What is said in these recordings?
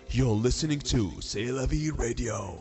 You're listening to C'est la vie radio.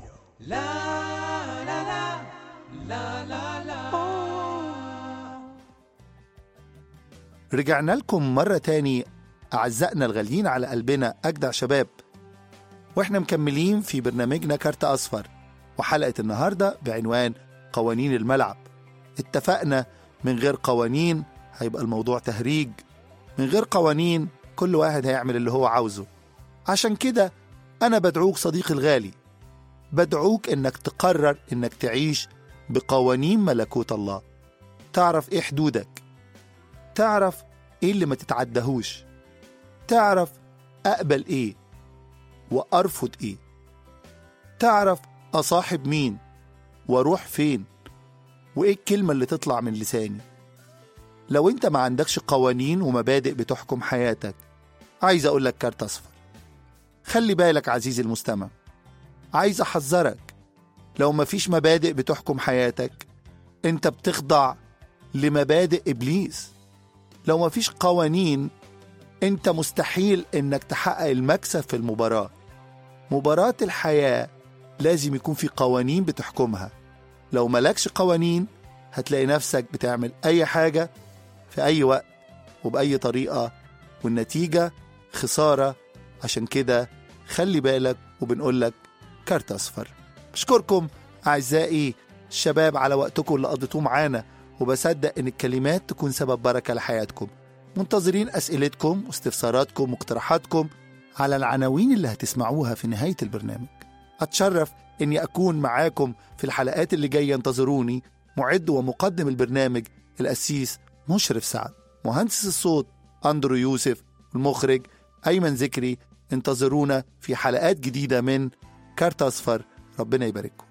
رجعنا لكم مرة تاني أعزائنا الغاليين على قلبنا أجدع شباب وإحنا مكملين في برنامجنا كارت أصفر وحلقة النهاردة بعنوان قوانين الملعب اتفقنا من غير قوانين هيبقى الموضوع تهريج من غير قوانين كل واحد هيعمل اللي هو عاوزه عشان كده أنا بدعوك صديقي الغالي بدعوك إنك تقرر إنك تعيش بقوانين ملكوت الله تعرف إيه حدودك تعرف ايه اللي ما تتعدهوش تعرف اقبل ايه وارفض ايه تعرف اصاحب مين واروح فين وايه الكلمه اللي تطلع من لساني لو انت ما عندكش قوانين ومبادئ بتحكم حياتك عايز اقول لك كارت اصفر خلي بالك عزيزي المستمع عايز احذرك لو مفيش مبادئ بتحكم حياتك انت بتخضع لمبادئ ابليس لو مفيش قوانين انت مستحيل انك تحقق المكسب في المباراة مباراة الحياة لازم يكون في قوانين بتحكمها لو ملكش قوانين هتلاقي نفسك بتعمل اي حاجة في اي وقت وبأي طريقة والنتيجة خسارة عشان كده خلي بالك وبنقول لك كارت اصفر بشكركم اعزائي الشباب على وقتكم اللي قضيتوه معانا وبصدق ان الكلمات تكون سبب بركه لحياتكم منتظرين اسئلتكم واستفساراتكم واقتراحاتكم على العناوين اللي هتسمعوها في نهايه البرنامج اتشرف اني اكون معاكم في الحلقات اللي جايه انتظروني معد ومقدم البرنامج القسيس مشرف سعد مهندس الصوت اندرو يوسف المخرج ايمن ذكري انتظرونا في حلقات جديده من كارت اصفر ربنا يبارككم